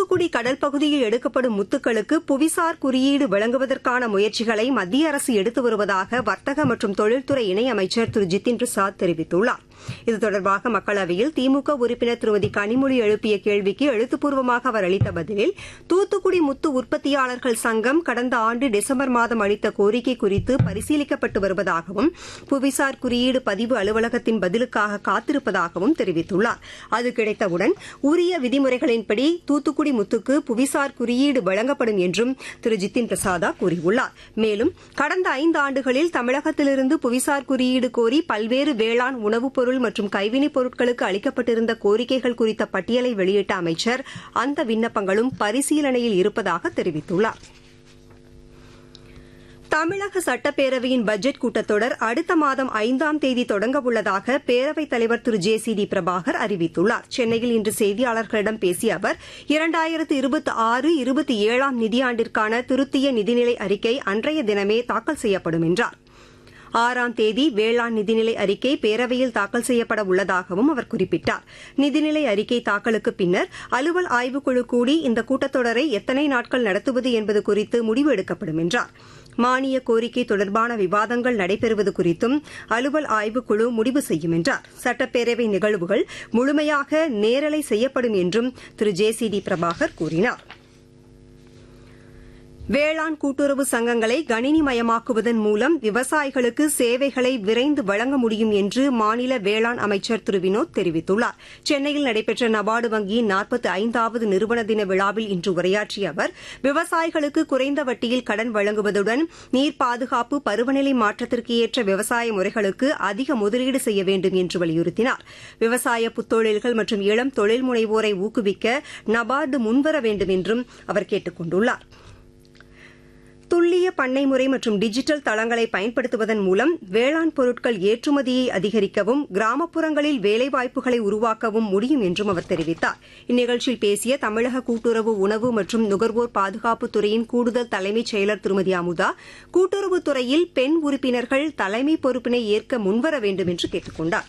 தூத்துக்குடி கடல் பகுதியில் எடுக்கப்படும் முத்துக்களுக்கு புவிசார் குறியீடு வழங்குவதற்கான முயற்சிகளை மத்திய அரசு எடுத்து வருவதாக வர்த்தக மற்றும் தொழில்துறை இணையமைச்சர் திரு ஜிதின் பிரசாத் தெரிவித்துள்ளார் இது தொடர்பாக மக்களவையில் திமுக உறுப்பினர் திருமதி கனிமொழி எழுப்பிய கேள்விக்கு எழுத்துப்பூர்வமாக அவர் அளித்த பதிலில் தூத்துக்குடி முத்து உற்பத்தியாளர்கள் சங்கம் கடந்த ஆண்டு டிசம்பர் மாதம் அளித்த கோரிக்கை குறித்து பரிசீலிக்கப்பட்டு வருவதாகவும் புவிசார் குறியீடு பதிவு அலுவலகத்தின் பதிலுக்காக காத்திருப்பதாகவும் தெரிவித்துள்ளார் அது கிடைத்தவுடன் உரிய விதிமுறைகளின்படி தூத்துக்குடி முத்துக்கு புவிசார் குறியீடு வழங்கப்படும் என்றும் திரு ஜித்தின் பிரசாதா கூறியுள்ளார் மேலும் கடந்த ஐந்து ஆண்டுகளில் தமிழகத்திலிருந்து புவிசார் குறியீடு கோரி பல்வேறு வேளாண் உணவுப் பொருள் மற்றும் கைவினைப் பொருட்களுக்கு அளிக்கப்பட்டிருந்த கோரிக்கைகள் குறித்த பட்டியலை வெளியிட்ட அமைச்சர் அந்த விண்ணப்பங்களும் பரிசீலனையில் இருப்பதாக தெரிவித்துள்ளார் தமிழக சட்டப்பேரவையின் பட்ஜெட் கூட்டத்தொடர் அடுத்த மாதம் ஐந்தாம் தேதி தொடங்க உள்ளதாக பேரவைத் தலைவர் திரு ஜே சி டி பிரபாகர் அறிவித்துள்ளார் சென்னையில் இன்று செய்தியாளர்களிடம் பேசிய அவர் இரண்டாயிரத்து இருபத்தி ஆறு இருபத்தி ஏழாம் நிதியாண்டிற்கான திருத்திய நிதிநிலை அறிக்கை அன்றைய தினமே தாக்கல் செய்யப்படும் என்றார் ஆறாம் தேதி வேளாண் நிதிநிலை அறிக்கை பேரவையில் தாக்கல் செய்யப்பட உள்ளதாகவும் அவர் குறிப்பிட்டார் நிதிநிலை அறிக்கை தாக்கலுக்கு பின்னர் அலுவல் ஆய்வுக்குழு கூடி இந்த கூட்டத்தொடரை எத்தனை நாட்கள் நடத்துவது என்பது குறித்து முடிவு எடுக்கப்படும் என்றார் மானிய கோரிக்கை தொடர்பான விவாதங்கள் நடைபெறுவது குறித்தும் அலுவல் ஆய்வுக்குழு முடிவு செய்யும் என்றார் சட்டப்பேரவை நிகழ்வுகள் முழுமையாக நேரலை செய்யப்படும் என்றும் திரு ஜே சி டி பிரபாகர் கூறினார் வேளாண் கூட்டுறவு சங்கங்களை கணினிமயமாக்குவதன் மூலம் விவசாயிகளுக்கு சேவைகளை விரைந்து வழங்க முடியும் என்று மாநில வேளாண் அமைச்சர் திரு வினோத் தெரிவித்துள்ளார் சென்னையில் நடைபெற்ற நபார்டு வங்கியின் நாற்பத்தி ஐந்தாவது நிறுவன தின விழாவில் இன்று உரையாற்றிய அவர் விவசாயிகளுக்கு குறைந்த வட்டியில் கடன் வழங்குவதுடன் நீர் பாதுகாப்பு பருவநிலை மாற்றத்திற்கு ஏற்ற விவசாய முறைகளுக்கு அதிக முதலீடு செய்ய வேண்டும் என்று வலியுறுத்தினார் விவசாய புத்தொழில்கள் மற்றும் இளம் தொழில் முனைவோரை ஊக்குவிக்க நபார்டு முன்வர வேண்டும் என்றும் அவர் கேட்டுக் கொண்டுள்ளாா் துல்லிய பண்ணை முறை மற்றும் டிஜிட்டல் தளங்களை பயன்படுத்துவதன் மூலம் வேளாண் பொருட்கள் ஏற்றுமதியை அதிகரிக்கவும் கிராமப்புறங்களில் வேலைவாய்ப்புகளை உருவாக்கவும் முடியும் என்றும் அவர் தெரிவித்தார் இந்நிகழ்ச்சியில் பேசிய தமிழக கூட்டுறவு உணவு மற்றும் நுகர்வோர் பாதுகாப்புத்துறையின் கூடுதல் தலைமைச் செயலர் திருமதி அமுதா கூட்டுறவுத்துறையில் பெண் உறுப்பினர்கள் தலைமை பொறுப்பினை ஏற்க முன்வர வேண்டும் என்று கேட்டுக் கொண்டாா்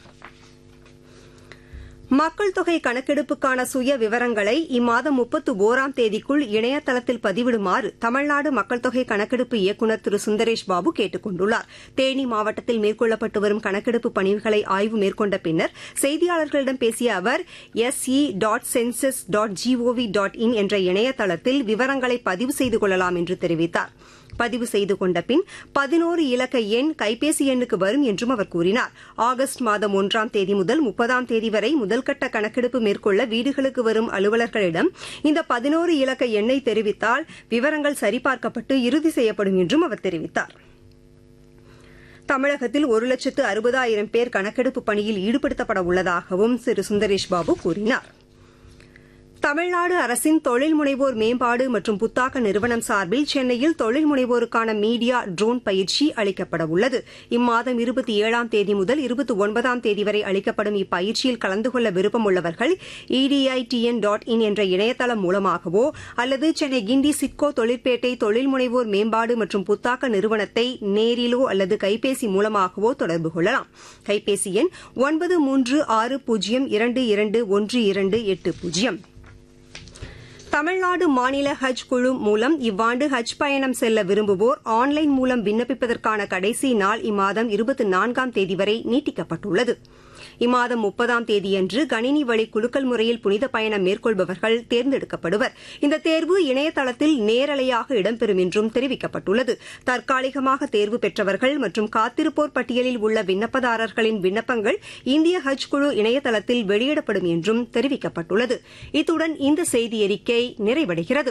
மக்கள் தொகை கணக்கெடுப்புக்கான சுய விவரங்களை இம்மாதம் முப்பத்து ஓராம் தேதிக்குள் இணையதளத்தில் பதிவிடுமாறு தமிழ்நாடு மக்கள் தொகை கணக்கெடுப்பு இயக்குநர் திரு சுந்தரேஷ் பாபு கேட்டுக் கொண்டுள்ளார் தேனி மாவட்டத்தில் மேற்கொள்ளப்பட்டு வரும் கணக்கெடுப்பு பணிகளை ஆய்வு மேற்கொண்ட பின்னர் செய்தியாளர்களிடம் பேசிய அவர் S E dot census dot G O V dot in என்ற இணையதளத்தில் விவரங்களை பதிவு செய்து கொள்ளலாம் என்று தெரிவித்தார் பதிவு செய்து கொண்ட பின் பதினோரு இலக்க எண் கைபேசி எண்ணுக்கு வரும் என்றும் அவர் கூறினார் ஆகஸ்ட் மாதம் ஒன்றாம் தேதி முதல் முப்பதாம் தேதி வரை முதல்கட்ட கணக்கெடுப்பு மேற்கொள்ள வீடுகளுக்கு வரும் அலுவலர்களிடம் இந்த பதினோரு இலக்க எண்ணை தெரிவித்தால் விவரங்கள் சரிபார்க்கப்பட்டு இறுதி செய்யப்படும் என்றும் அவர் தெரிவித்தார் தமிழகத்தில் ஒரு லட்சத்து அறுபதாயிரம் பேர் கணக்கெடுப்பு பணியில் ஈடுபடுத்தப்பட உள்ளதாகவும் திரு சுந்தரேஷ் பாபு கூறினாா் தமிழ்நாடு அரசின் தொழில் முனைவோர் மேம்பாடு மற்றும் புத்தாக்க நிறுவனம் சார்பில் சென்னையில் தொழில் முனைவோருக்கான மீடியா ட்ரோன் பயிற்சி அளிக்கப்பட உள்ளது இம்மாதம் இருபத்தி ஏழாம் தேதி முதல் இருபத்தி ஒன்பதாம் தேதி வரை அளிக்கப்படும் இப்பயிற்சியில் கலந்து கொள்ள விருப்பம் உள்ளவர்கள் இடிஐடிஎன் டாட் இன் என்ற இணையதளம் மூலமாகவோ அல்லது சென்னை கிண்டி சிட்கோ தொழிற்பேட்டை தொழில் முனைவோர் மேம்பாடு மற்றும் புத்தாக்க நிறுவனத்தை நேரிலோ அல்லது கைபேசி மூலமாகவோ தொடர்பு கொள்ளலாம் கைபேசி எண் ஒன்பது மூன்று ஆறு பூஜ்ஜியம் இரண்டு இரண்டு ஒன்று இரண்டு எட்டு பூஜ்ஜியம் தமிழ்நாடு மாநில ஹஜ் குழு மூலம் இவ்வாண்டு ஹஜ் பயணம் செல்ல விரும்புவோர் ஆன்லைன் மூலம் விண்ணப்பிப்பதற்கான கடைசி நாள் இம்மாதம் இருபத்தி நான்காம் தேதி வரை நீட்டிக்கப்பட்டுள்ளது இம்மாதம் முப்பதாம் தேதியன்று கணினி வழி குலுக்கல் முறையில் புனித பயணம் மேற்கொள்பவர்கள் தேர்ந்தெடுக்கப்படுவர் இந்த தேர்வு இணையதளத்தில் நேரலையாக இடம்பெறும் என்றும் தெரிவிக்கப்பட்டுள்ளது தற்காலிகமாக தேர்வு பெற்றவர்கள் மற்றும் காத்திருப்போர் பட்டியலில் உள்ள விண்ணப்பதாரர்களின் விண்ணப்பங்கள் இந்திய ஹஜ் குழு இணையதளத்தில் வெளியிடப்படும் என்றும் தெரிவிக்கப்பட்டுள்ளது இத்துடன் இந்த செய்தி அறிக்கை நிறைவடைகிறது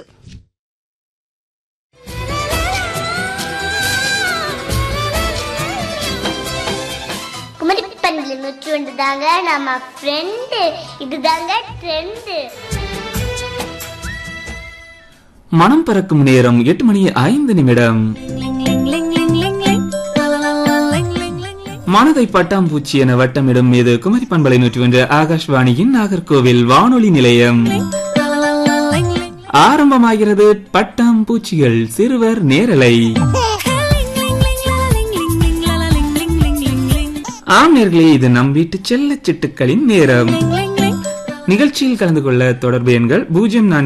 குமரி பண்டில் நூற்றி ஒன்று தாங்க நம்ம ஃப்ரெண்டு இதுதாங்க ட்ரெண்டு மனம் பறக்கும் நேரம் எட்டு மணி ஐந்து நிமிடம் மனதை பட்டாம்பூச்சி என வட்டமிடும் மீது குமரி பண்பலை நூற்றி ஒன்று ஆகாஷ்வாணியின் நாகர்கோவில் வானொலி நிலையம் ஆரம்பமாகிறது பட்டாம்பூச்சிகள் சிறுவர் நேரலை ஆம் நேர்களே இது நம் வீட்டு செல்ல சிட்டுக்களின் நேரம் நிகழ்ச்சியில் கலந்து கொள்ள தொடர்பு எண்கள் பூஜ்ஜியம்